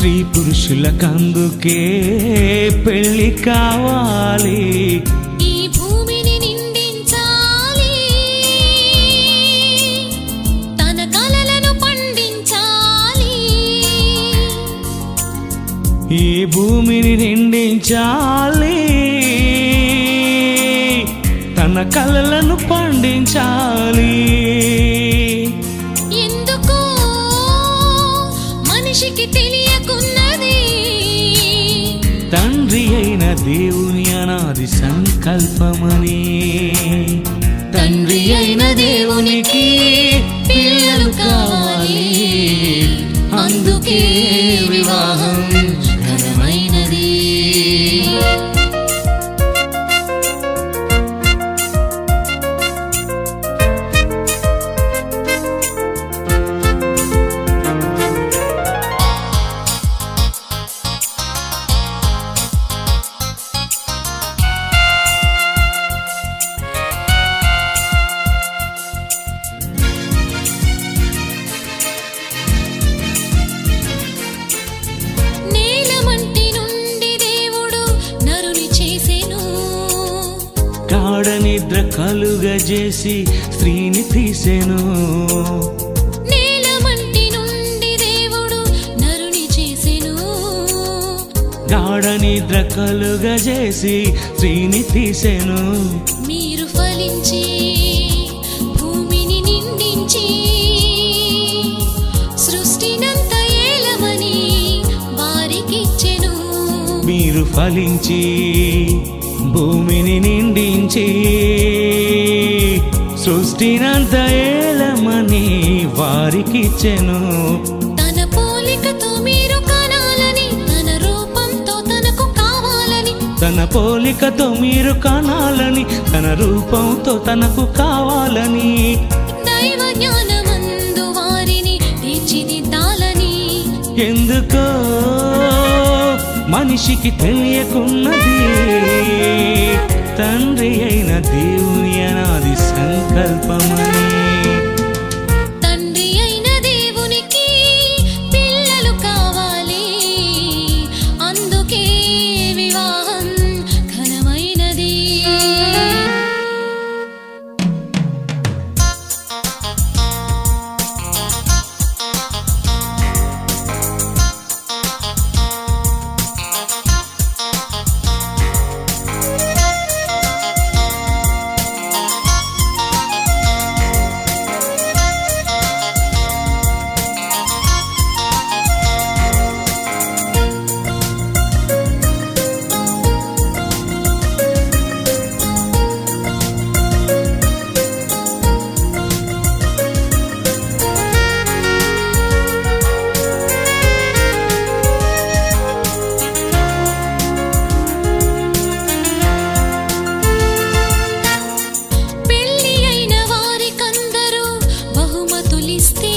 స్త్రీ పురుషులకందుకే పెళ్లి కావాలి ఈ భూమిని నిండించాలి తన కలలను పండించాలి ఈ భూమిని నిండించాలి తన కలలను పండించాలి ఎందుకో మనిషికి తెలియకున్నది తండ్రి అయిన దేవుని అనాది సంకల్పమని తండ్రి అయిన దేవునికి పిల్లలు కావాలి అందుకే వివాహం ఘనమైనది నేలమంటి నుండి దేవుడు నరుని చేసెను గాఢ నిద్ర కలుగజేసి స్త్రీని తీసెను నేలమంటి నుండి దేవుడు నరుని చేసెను గాఢ నిద్ర కలుగజేసి స్త్రీని తీసెను మీరు ఫలించి భూమిని నిండించి సృష్టినంత ఏలమని వారికిచ్చెను మీరు ఫలించి భూమిని నిండించి సృష్టినంత ఏలమని వారికిచ్చెను తన పోలికతో మీరు కనాలని తన రూపంతో తనకు కావాలని తన పోలికతో మీరు కనాలని తన రూపంతో తనకు కావాలని దైవ జ్ఞానమందు వారిని తీర్చిదిద్దాలని ఎందుకో మనిషికి తెలియకున్నది తండ్రి అయిన దేవుని అనాది సంకల్పమని తండ్రి అయిన దేవునికి పిల్లలు కావాలి అందుకే వివాహం ఘనమైనది పెళ్లి అయిన వారికందరూ బహుమతులిస్తే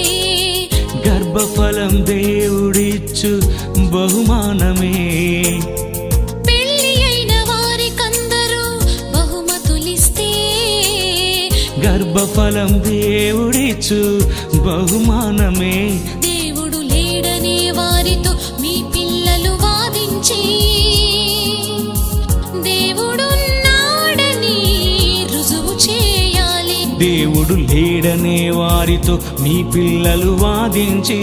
గర్భఫలం దేవుడిచ్చు బహుమానమే పెళ్లి అయిన వారికందరూ బహుమతులిస్తే గర్భఫలం దేవుడిచ్చు బహుమానమే దేవుడు లేడనే వారితో మీ పిల్లలు వాదించి దేవుడున్నాడని రుజువు చేయాలి దేవుడు లేడనే వారితో మీ పిల్లలు వాదించి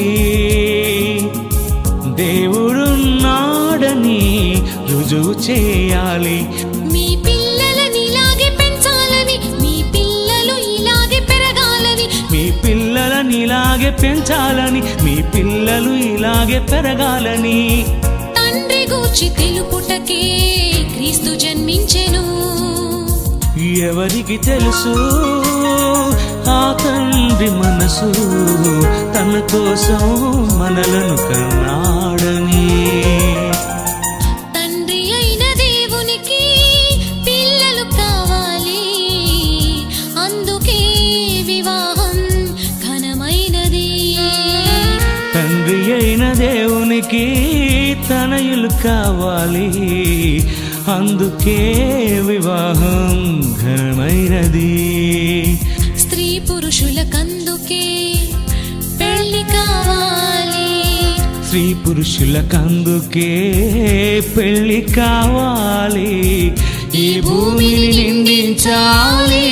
దేవుడున్నాడని రుజువు చేయాలి మీ పిల్లలని ఇలాగే పెంచాలని మీ పిల్లలు ఇలాగే పెరగాలని మీ పిల్లలని ఇలాగే పెంచాలని మీ పిల్లలు ఇలాగే పెరగాలని తండ్రి గూర్చి తెలుపుటకే క్రీస్తు జన్మించెను ఎవరికి తెలుసు ఆ తండ్రి మనసు తన కోసం మనలను కన్నాడని తండ్రి అయిన దేవునికి పిల్లలు కావాలి అందుకే వివాహం ఘనమైనది తండ్రి అయిన దేవునికి తనయులు కావాలి అందుకే వివాహం ఘనమైనది స్త్రీ పురుషులకందుకే పెళ్లి కావాలి స్త్రీ పురుషులకందుకే పెళ్ళి కావాలి ఈ భూమిని నిందించాలి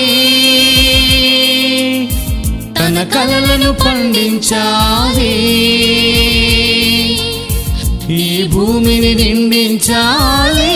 తన కలలను పండించాలి ఈ భూమిని నిందించాలి